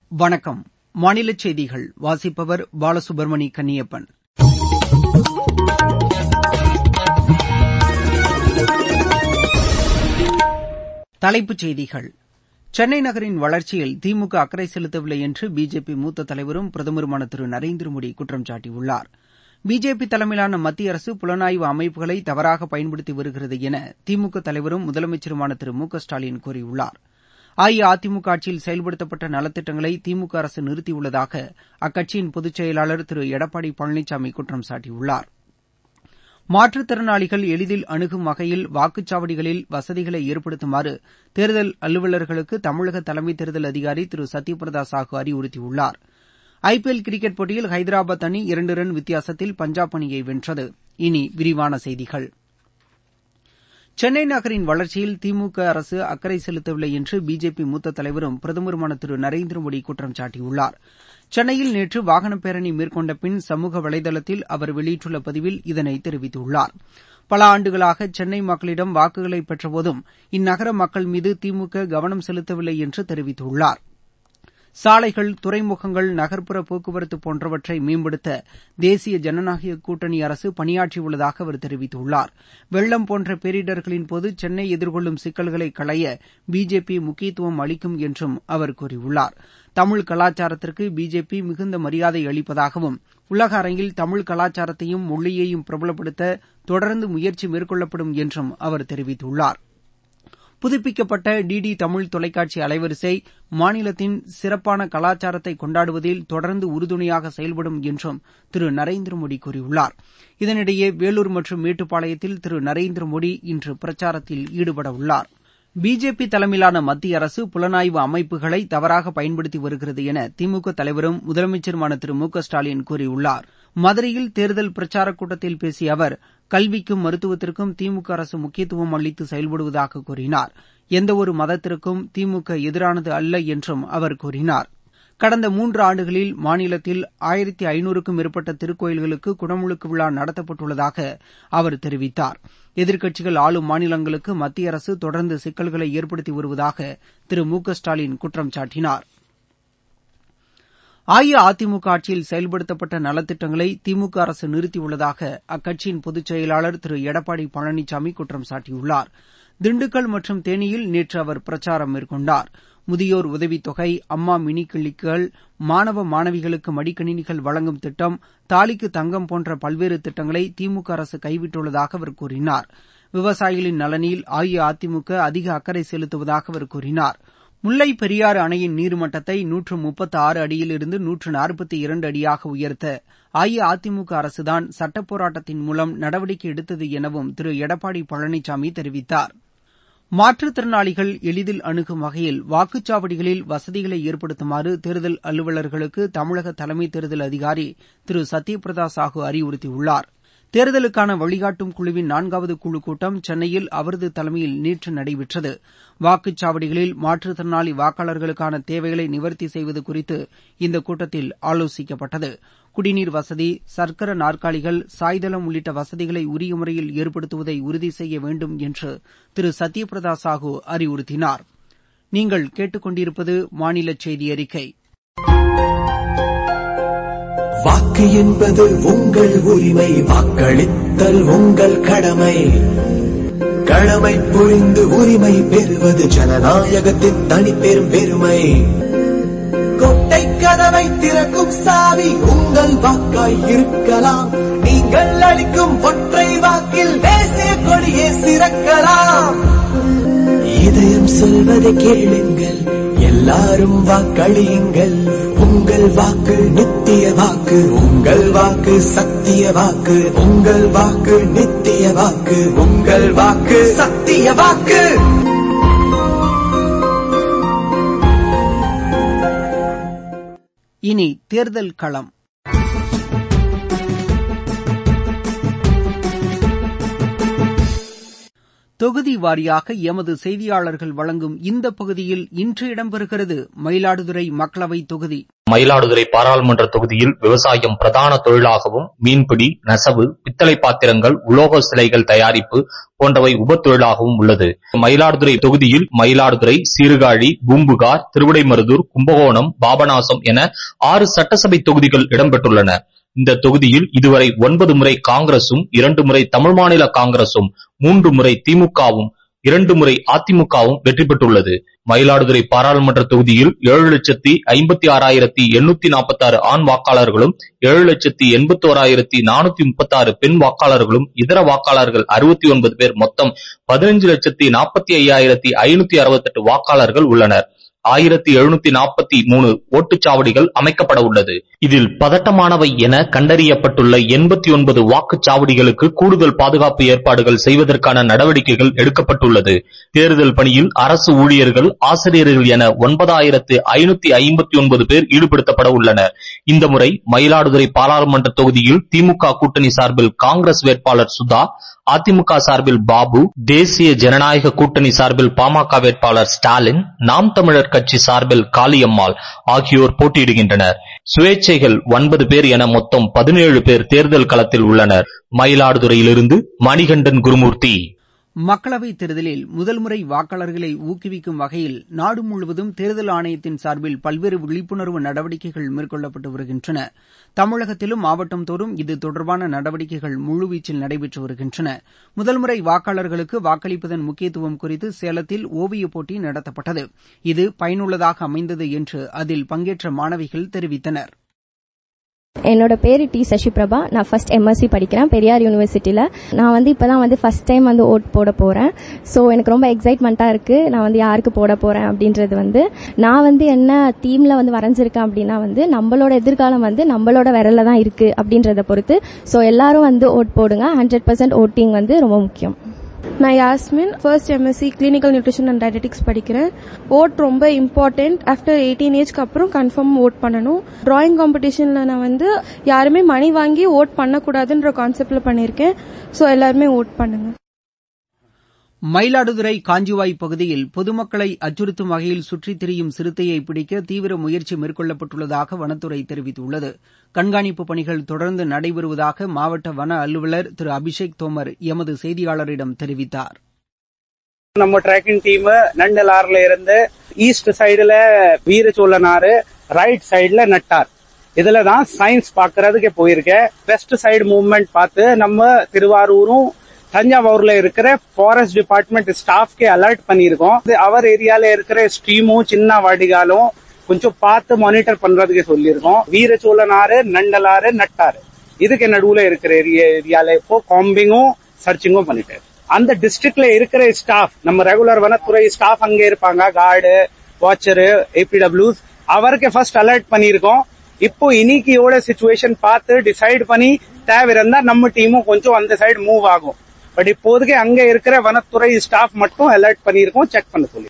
வணக்கம் மாநில செய்திகள் வாசிப்பவர் பாலசுப்ரமணி கன்னியப்பன் தலைப்புச் செய்திகள் சென்னை நகரின் வளர்ச்சியில் திமுக அக்கறை செலுத்தவில்லை என்று பிஜேபி மூத்த தலைவரும் பிரதமருமான திரு நரேந்திர மோடி குற்றம் சாட்டியுள்ளார் பிஜேபி தலைமையிலான மத்திய அரசு புலனாய்வு அமைப்புகளை தவறாக பயன்படுத்தி வருகிறது என திமுக தலைவரும் முதலமைச்சருமான திரு மு க ஸ்டாலின் கூறியுள்ளார் அஇஅதிமுக ஆட்சியில் செயல்படுத்தப்பட்ட நலத்திட்டங்களை திமுக அரசு நிறுத்தியுள்ளதாக அக்கட்சியின் பொதுச் செயலாளர் திரு எடப்பாடி பழனிசாமி குற்றம் சாட்டியுள்ளார் மாற்றுத்திறனாளிகள் எளிதில் அணுகும் வகையில் வாக்குச்சாவடிகளில் வசதிகளை ஏற்படுத்துமாறு தேர்தல் அலுவலர்களுக்கு தமிழக தலைமை தேர்தல் அதிகாரி திரு சத்யபிரதா சாஹூ அறிவுறுத்தியுள்ளார் ஐ பி எல் கிரிக்கெட் போட்டியில் ஹைதராபாத் அணி இரண்டு ரன் வித்தியாசத்தில் பஞ்சாப் அணியை வென்றது இனி விரிவான செய்திகள் சென்னை நகரின் வளர்ச்சியில் திமுக அரசு அக்கறை செலுத்தவில்லை என்று பிஜேபி மூத்த தலைவரும் பிரதமருமான திரு நரேந்திர மோடி குற்றம் சாட்டியுள்ளார் சென்னையில் நேற்று வாகன பேரணி மேற்கொண்ட பின் சமூக வலைதளத்தில் அவர் வெளியிட்டுள்ள பதிவில் இதனை தெரிவித்துள்ளார் பல ஆண்டுகளாக சென்னை மக்களிடம் வாக்குகளை பெற்றபோதும் இந்நகர மக்கள் மீது திமுக கவனம் செலுத்தவில்லை என்று தெரிவித்துள்ளார் சாலைகள் துறைமுகங்கள் நகர்ப்புற போக்குவரத்து போன்றவற்றை மேம்படுத்த தேசிய ஜனநாயக கூட்டணி அரசு பணியாற்றியுள்ளதாக அவர் தெரிவித்துள்ளார் வெள்ளம் போன்ற பேரிடர்களின் போது சென்னை எதிர்கொள்ளும் சிக்கல்களை களைய பிஜேபி முக்கியத்துவம் அளிக்கும் என்றும் அவர் கூறியுள்ளார் தமிழ் கலாச்சாரத்திற்கு பிஜேபி மிகுந்த மரியாதை அளிப்பதாகவும் உலக அரங்கில் தமிழ் கலாச்சாரத்தையும் மொழியையும் பிரபலப்படுத்த தொடர்ந்து முயற்சி மேற்கொள்ளப்படும் என்றும் அவர் தெரிவித்துள்ளார் புதுப்பிக்கப்பட்ட டிடி தமிழ் தொலைக்காட்சி அலைவரிசை மாநிலத்தின் சிறப்பான கலாச்சாரத்தை கொண்டாடுவதில் தொடர்ந்து உறுதுணையாக செயல்படும் என்றும் திரு நரேந்திர மோடி கூறியுள்ளார் இதனிடையே வேலூர் மற்றும் மேட்டுப்பாளையத்தில் திரு நரேந்திர மோடி இன்று பிரச்சாரத்தில் ஈடுபடவுள்ளார் பிஜேபி தலைமையிலான மத்திய அரசு புலனாய்வு அமைப்புகளை தவறாக பயன்படுத்தி வருகிறது என திமுக தலைவரும் முதலமைச்சருமான திரு மு க ஸ்டாலின் கூறியுள்ளார் மதுரையில் தேர்தல் பிரச்சாரக் கூட்டத்தில் பேசிய அவர் கல்விக்கும் மருத்துவத்திற்கும் திமுக அரசு முக்கியத்துவம் அளித்து செயல்படுவதாக கூறினார் எந்தவொரு மதத்திற்கும் திமுக எதிரானது அல்ல என்றும் அவர் கூறினார் கடந்த மூன்று ஆண்டுகளில் மாநிலத்தில் ஆயிரத்தி ஐநூறுக்கும் மேற்பட்ட திருக்கோயில்களுக்கு குடமுழுக்கு விழா நடத்தப்பட்டுள்ளதாக அவர் தெரிவித்தார் எதிர்க்கட்சிகள் ஆளும் மாநிலங்களுக்கு மத்திய அரசு தொடர்ந்து சிக்கல்களை ஏற்படுத்தி வருவதாக திரு மு க ஸ்டாலின் குற்றம் சாட்டினார் அஇஅதிமுக ஆட்சியில் செயல்படுத்தப்பட்ட நலத்திட்டங்களை திமுக அரசு நிறுத்தியுள்ளதாக அக்கட்சியின் பொதுச் செயலாளர் திரு எடப்பாடி பழனிசாமி குற்றம் சாட்டியுள்ளார் திண்டுக்கல் மற்றும் தேனியில் நேற்று அவர் பிரச்சாரம் மேற்கொண்டார் முதியோர் உதவித்தொகை அம்மா மினி கிளினிக்குகள் மாணவ மாணவிகளுக்கு மடிக்கணினிகள் வழங்கும் திட்டம் தாலிக்கு தங்கம் போன்ற பல்வேறு திட்டங்களை திமுக அரசு கைவிட்டுள்ளதாக அவர் கூறினார் விவசாயிகளின் நலனில் அஇஅதிமுக அதிக அக்கறை செலுத்துவதாக அவர் கூறினார் முல்லை பெரியாறு அணையின் நீர்மட்டத்தை நூற்று முப்பத்து ஆறு அடியிலிருந்து நூற்று நாற்பத்தி இரண்டு அடியாக உயர்த்த அஇஅதிமுக அரசுதான் சட்டப் போராட்டத்தின் மூலம் நடவடிக்கை எடுத்தது எனவும் திரு எடப்பாடி பழனிசாமி தெரிவித்தார் மாற்றுத்திறனாளிகள் எளிதில் அணுகும் வகையில் வாக்குச்சாவடிகளில் வசதிகளை ஏற்படுத்துமாறு தேர்தல் அலுவலர்களுக்கு தமிழக தலைமை தேர்தல் அதிகாரி திரு சத்யபிரதா சாஹூ அறிவுறுத்தியுள்ளார் தேர்தலுக்கான வழிகாட்டும் குழுவின் நான்காவது குழு கூட்டம் சென்னையில் அவரது தலைமையில் நேற்று நடைபெற்றது வாக்குச்சாவடிகளில் மாற்றுத்திறனாளி வாக்காளர்களுக்கான தேவைகளை நிவர்த்தி செய்வது குறித்து இந்த கூட்டத்தில் ஆலோசிக்கப்பட்டது குடிநீர் வசதி சக்கர நாற்காலிகள் சாய்தளம் உள்ளிட்ட வசதிகளை உரிய முறையில் ஏற்படுத்துவதை உறுதி செய்ய வேண்டும் என்று திரு சத்யபிரதா சாஹூ அறிவுறுத்தினார் நீங்கள் கேட்டுக்கொண்டிருப்பது மாநில செய்தி அறிக்கை வாக்கு என்பது உங்கள் உரிமை வாக்களித்தல் உங்கள் கடமை கடமை புரிந்து உரிமை பெறுவது ஜனநாயகத்தின் தனிப்பெரும் பெருமை கொட்டை கதவை திறக்கும் சாவி உங்கள் வாக்காய் இருக்கலாம் நீங்கள் அளிக்கும் ஒற்றை வாக்கில் தேசிய கொடியே சிறக்கலாம் இதயம் சொல்வதை கேளுங்கள் எல்லாரும் வாக்களியுங்கள் உங்கள் வாக்கு நித்திய வாக்கு உங்கள் வாக்கு சத்திய வாக்கு உங்கள் வாக்கு நித்திய வாக்கு உங்கள் வாக்கு சத்திய வாக்கு இனி தேர்தல் களம் தொகுதி வாரியாக எமது செய்தியாளர்கள் வழங்கும் இந்த பகுதியில் இன்று இடம்பெறுகிறது மயிலாடுதுறை மக்களவை தொகுதி மயிலாடுதுறை பாராளுமன்ற தொகுதியில் விவசாயம் பிரதான தொழிலாகவும் மீன்பிடி நெசவு பித்தளை பாத்திரங்கள் உலோக சிலைகள் தயாரிப்பு போன்றவை உப தொழிலாகவும் உள்ளது மயிலாடுதுறை தொகுதியில் மயிலாடுதுறை சீர்காழி பூம்புகார் திருவிடைமருதூர் கும்பகோணம் பாபநாசம் என ஆறு சட்டசபை தொகுதிகள் இடம்பெற்றுள்ளன இந்த தொகுதியில் இதுவரை ஒன்பது முறை காங்கிரசும் இரண்டு முறை தமிழ் மாநில காங்கிரசும் மூன்று முறை திமுகவும் இரண்டு முறை அதிமுகவும் வெற்றி பெற்றுள்ளது மயிலாடுதுறை பாராளுமன்ற தொகுதியில் ஏழு லட்சத்தி ஐம்பத்தி ஆறாயிரத்தி எண்ணூத்தி நாற்பத்தி ஆறு ஆண் வாக்காளர்களும் ஏழு லட்சத்தி எண்பத்தோராயிரத்தி நானூத்தி முப்பத்தி ஆறு பெண் வாக்காளர்களும் இதர வாக்காளர்கள் அறுபத்தி ஒன்பது பேர் மொத்தம் பதினஞ்சு லட்சத்தி நாற்பத்தி ஐயாயிரத்தி ஐநூத்தி அறுபத்தி எட்டு வாக்காளர்கள் உள்ளனர் ஆயிரத்தி எழுநூத்தி நாற்பத்தி மூணு ஓட்டுச்சாவடிகள் அமைக்கப்பட உள்ளது இதில் பதட்டமானவை என கண்டறியப்பட்டுள்ள எண்பத்தி ஒன்பது வாக்குச்சாவடிகளுக்கு கூடுதல் பாதுகாப்பு ஏற்பாடுகள் செய்வதற்கான நடவடிக்கைகள் எடுக்கப்பட்டுள்ளது தேர்தல் பணியில் அரசு ஊழியர்கள் ஆசிரியர்கள் என ஒன்பதாயிரத்து ஐநூத்தி ஐம்பத்தி ஒன்பது பேர் ஈடுபடுத்தப்பட உள்ளனர் இந்த முறை மயிலாடுதுறை பாராளுமன்ற தொகுதியில் திமுக கூட்டணி சார்பில் காங்கிரஸ் வேட்பாளர் சுதா அதிமுக சார்பில் பாபு தேசிய ஜனநாயக கூட்டணி சார்பில் பாமக வேட்பாளர் ஸ்டாலின் நாம் தமிழர் கட்சி சார்பில் காளியம்மாள் ஆகியோர் போட்டியிடுகின்றனர் சுயேட்சைகள் ஒன்பது பேர் என மொத்தம் பதினேழு பேர் தேர்தல் களத்தில் உள்ளனர் மயிலாடுதுறையிலிருந்து மணிகண்டன் குருமூர்த்தி மக்களவைத் தேர்தலில் முதல் முறை வாக்காளர்களை ஊக்குவிக்கும் வகையில் நாடு முழுவதும் தேர்தல் ஆணையத்தின் சார்பில் பல்வேறு விழிப்புணர்வு நடவடிக்கைகள் மேற்கொள்ளப்பட்டு வருகின்றன தமிழகத்திலும் மாவட்டம் தோறும் இது தொடர்பான நடவடிக்கைகள் முழுவீச்சில் நடைபெற்று வருகின்றன முதல் முறை வாக்காளர்களுக்கு வாக்களிப்பதன் முக்கியத்துவம் குறித்து சேலத்தில் ஓவியப் போட்டி நடத்தப்பட்டது இது பயனுள்ளதாக அமைந்தது என்று அதில் பங்கேற்ற மாணவிகள் தெரிவித்தனர் என்னோட பேர் டி சசிபிரபா நான் ஃபர்ஸ்ட் எம்எஸ்சி படிக்கிறேன் பெரியார் யூனிவர்சிட்டியில் நான் வந்து இப்போ தான் வந்து ஃபர்ஸ்ட் டைம் வந்து ஓட் போட போகிறேன் ஸோ எனக்கு ரொம்ப எக்ஸைட்மெண்ட்டாக இருக்குது நான் வந்து யாருக்கு போட போகிறேன் அப்படின்றது வந்து நான் வந்து என்ன தீமில் வந்து வரைஞ்சிருக்கேன் அப்படின்னா வந்து நம்மளோட எதிர்காலம் வந்து நம்மளோட விரலில் தான் இருக்குது அப்படின்றத பொறுத்து ஸோ எல்லாரும் வந்து ஓட் போடுங்க ஹண்ட்ரட் பர்சன்ட் ஓட்டிங் வந்து ரொம்ப முக்கியம் நான் Yasmin first MSc clinical nutrition and dietetics படிக்கிறேன் ஓட் ரொம்ப இம்பார்ட்டன்ட் ஆஃப்டர் எயிட்டீன் ஏஜ்க்கு அப்புறம் கன்ஃபார்ம் ஓட் பண்ணணும் டிராயிங் காம்படிஷனில் நான் வந்து யாருமே மணி வாங்கி ஓட் பண்ணக்கூடாதுன்ற கான்செப்டில் பண்ணியிருக்கேன் ஸோ எல்லாருமே ஓட் பண்ணுங்க மயிலாடுதுறை காஞ்சிவாய் பகுதியில் பொதுமக்களை அச்சுறுத்தும் வகையில் சுற்றித் திரியும் சிறுத்தையை பிடிக்க தீவிர முயற்சி மேற்கொள்ளப்பட்டுள்ளதாக வனத்துறை தெரிவித்துள்ளது கண்காணிப்பு பணிகள் தொடர்ந்து நடைபெறுவதாக மாவட்ட வன அலுவலர் திரு அபிஷேக் தோமர் எமது செய்தியாளரிடம் தெரிவித்தார் நம்ம ட்ராக்கிங் டீம் நண்டலாறுல இருந்து ஈஸ்ட் சைடுல வீரச்சோழனாறு ரைட் சைடுல நட்டார் இதுல தான் சயின்ஸ் பாக்குறதுக்கு போயிருக்கேன் வெஸ்ட் சைடு மூவ்மெண்ட் பார்த்து நம்ம திருவாரூரும் தஞ்சாவூர்ல இருக்கிற ஃபாரஸ்ட் டிபார்ட்மெண்ட் ஸ்டாஃப்க்கு அலர்ட் பண்ணியிருக்கோம் அவர் ஏரியால இருக்கிற ஸ்ட்ரீமும் சின்ன வாடிகாலும் கொஞ்சம் பார்த்து மானிட்டர் பண்றதுக்கு சொல்லியிருக்கோம் வீரச்சோழனாறு நண்டலாறு நட்டாறு இதுக்கு நடுவுல இருக்கிற ஏரியா ஏரியால இப்போ காம்பிங்கும் சர்ச்சிங்கும் பண்ணிட்டாரு அந்த டிஸ்ட்ரிக்ட்ல இருக்கிற ஸ்டாஃப் நம்ம ரெகுலர் வனத்துறை ஸ்டாஃப் அங்க இருப்பாங்க கார்டு வாட்சரு ஏபிடபிள்யூஸ் அவருக்கு ஃபர்ஸ்ட் அலர்ட் பண்ணியிருக்கோம் இப்போ இன்னைக்கியோட சுச்சுவேஷன் பார்த்து டிசைட் பண்ணி தேவை இருந்தா நம்ம டீமும் கொஞ்சம் அந்த சைடு மூவ் ஆகும் பட் இப்போதைக்கு அங்க இருக்கிற வனத்துறை ஸ்டாஃப் மட்டும் அலர்ட் பண்ணியிருக்கோம் செக் பண்ண சொல்லி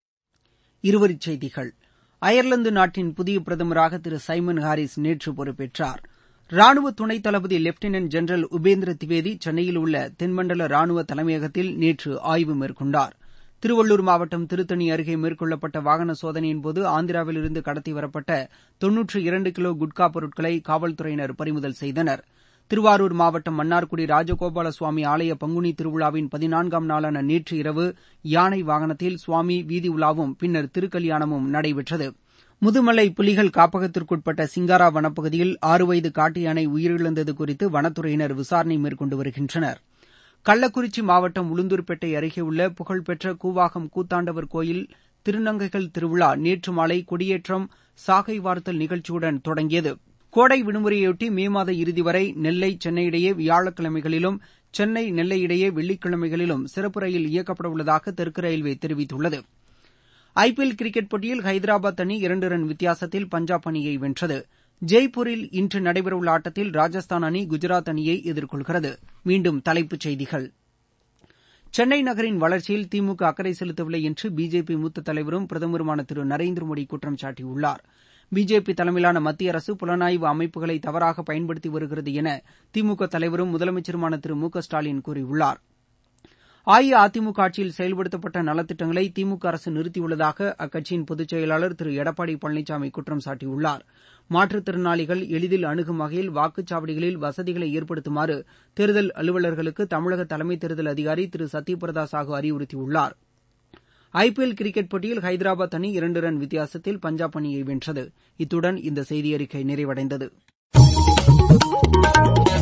இருவரிச் செய்திகள் அயர்லாந்து நாட்டின் புதிய பிரதமராக திரு சைமன் ஹாரிஸ் நேற்று பொறுப்பேற்றார் ராணுவ துணைத் தளபதி லெப்டினன்ட் ஜெனரல் உபேந்திர திவேதி சென்னையில் உள்ள தென்மண்டல ராணுவ தலைமையகத்தில் நேற்று ஆய்வு மேற்கொண்டார் திருவள்ளூர் மாவட்டம் திருத்தணி அருகே மேற்கொள்ளப்பட்ட வாகன சோதனையின்போது ஆந்திராவிலிருந்து கடத்தி வரப்பட்ட தொன்னூற்று இரண்டு கிலோ குட்கா பொருட்களை காவல்துறையினர் பறிமுதல் செய்தனர் திருவாரூர் மாவட்டம் மன்னார்குடி ராஜகோபால சுவாமி ஆலய பங்குனி திருவிழாவின் பதினான்காம் நாளான நேற்று இரவு யானை வாகனத்தில் சுவாமி வீதி உலாவும் பின்னர் திருக்கல்யாணமும் நடைபெற்றது முதுமலை புலிகள் காப்பகத்திற்குட்பட்ட சிங்காரா வனப்பகுதியில் ஆறு வயது காட்டு யானை உயிரிழந்தது குறித்து வனத்துறையினர் விசாரணை மேற்கொண்டு வருகின்றனர் கள்ளக்குறிச்சி மாவட்டம் உளுந்தூர்பேட்டை அருகே உள்ள புகழ்பெற்ற கூவாகம் கூத்தாண்டவர் கோயில் திருநங்கைகள் திருவிழா நேற்று மாலை கொடியேற்றம் சாகை வார்த்தல் நிகழ்ச்சியுடன் தொடங்கியது கோடை விடுமுறையொட்டி மே மாத இறுதி வரை நெல்லை சென்னை இடையே வியாழக்கிழமைகளிலும் சென்னை நெல்லை இடையே வெள்ளிக்கிழமைகளிலும் சிறப்பு ரயில் இயக்கப்பட உள்ளதாக தெற்கு ரயில்வே தெரிவித்துள்ளது ஐபிஎல் கிரிக்கெட் போட்டியில் ஹைதராபாத் அணி இரண்டு ரன் வித்தியாசத்தில் பஞ்சாப் அணியை வென்றது ஜெய்ப்பூரில் இன்று நடைபெறவுள்ள ஆட்டத்தில் ராஜஸ்தான் அணி குஜராத் அணியை எதிர்கொள்கிறது மீண்டும் தலைப்புச் செய்திகள் சென்னை நகரின் வளர்ச்சியில் திமுக அக்கறை செலுத்தவில்லை என்று பிஜேபி மூத்த தலைவரும் பிரதமருமான திரு நரேந்திர மோடி குற்றம் சாட்டியுள்ளார் பிஜேபி தலைமையிலான மத்திய அரசு புலனாய்வு அமைப்புகளை தவறாக பயன்படுத்தி வருகிறது என திமுக தலைவரும் முதலமைச்சருமான திரு மு க ஸ்டாலின் கூறியுள்ளார் அஇஅதிமுக ஆட்சியில் செயல்படுத்தப்பட்ட நலத்திட்டங்களை திமுக அரசு நிறுத்தியுள்ளதாக அக்கட்சியின் பொதுச் செயலாளர் திரு எடப்பாடி பழனிசாமி குற்றம் சாட்டியுள்ளார் மாற்றுத்திறனாளிகள் எளிதில் அணுகும் வகையில் வாக்குச்சாவடிகளில் வசதிகளை ஏற்படுத்துமாறு தேர்தல் அலுவலர்களுக்கு தமிழக தலைமை தேர்தல் அதிகாரி திரு சத்யபிரதா சாஹூ அறிவுறுத்தியுள்ளார் ஐபிஎல் கிரிக்கெட் போட்டியில் ஹைதராபாத் அணி இரண்டு ரன் வித்தியாசத்தில் பஞ்சாப் அணியை வென்றது இத்துடன் இந்த செய்தியறிக்கை நிறைவடைந்தது